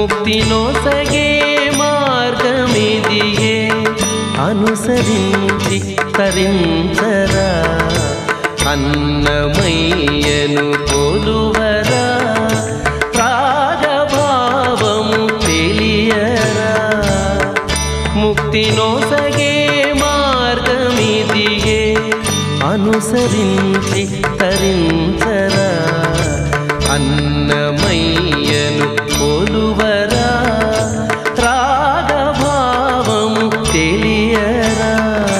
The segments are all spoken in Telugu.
ముక్తి నోసగే మార్గమిదియే అనుసరించి తరించరా అన్నమయ్యను కొలువరా రాగభావము తెలియరా ముక్తి నోసగే మార్గమిదియే అనుసరించి తరించరా అన్నమయ్యను కొలువరా రాగభావము తెలియరా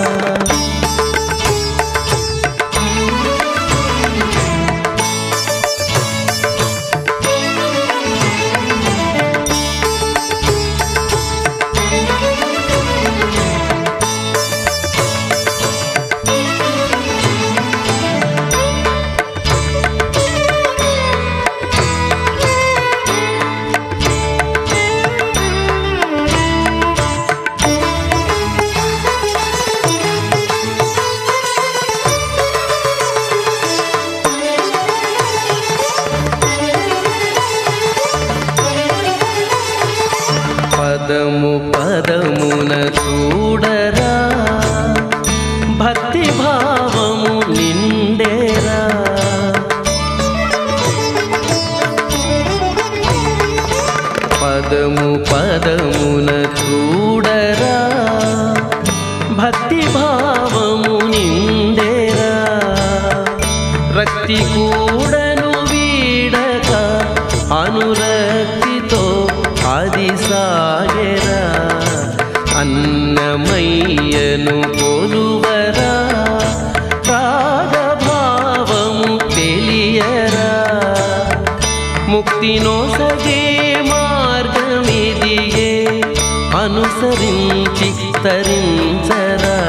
పదము పదమున చూడరా భక్తి భావము నిండేరా పదము పదమున చూడరా భక్తి భావము నిండేరా రక్తి కూడను వీడక అనురక్తితో అది సాగెరా అన్నమయ్యను కొలువరా రాగభావము తెలియరా ముక్తి నోసగే మార్గమిదియే అనుసరించి తరించరా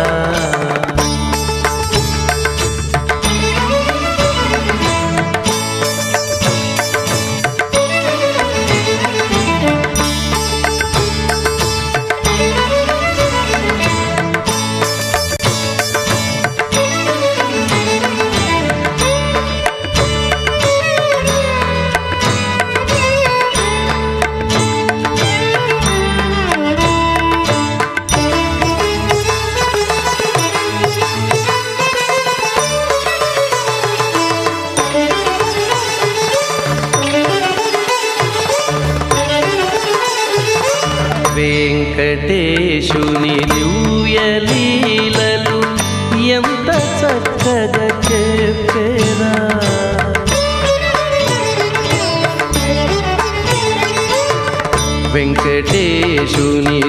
వెంకటేశుని లీలలు ఎంత చక్కగా చెప్పేరా వెంకటేశుని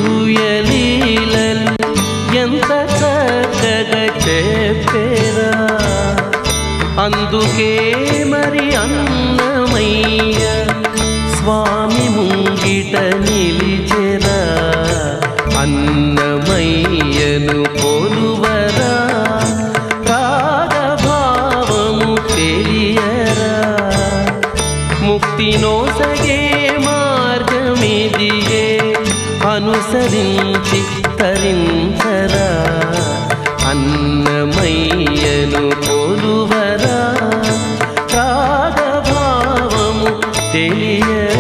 లీలలు ఎంత చక్కగా చెప్పేరా అందుకే మరి అన్నమయ్య స్వామి ముంగిట నిలిచెరా అన్నమయ్యను కొలువరా రాగభావము తెలియరా ముక్తి నోసగే మార్గమిదియే అనుసరించి తరించరా అన్నమయ్యను కొలువరా రాగభావము తెలియరా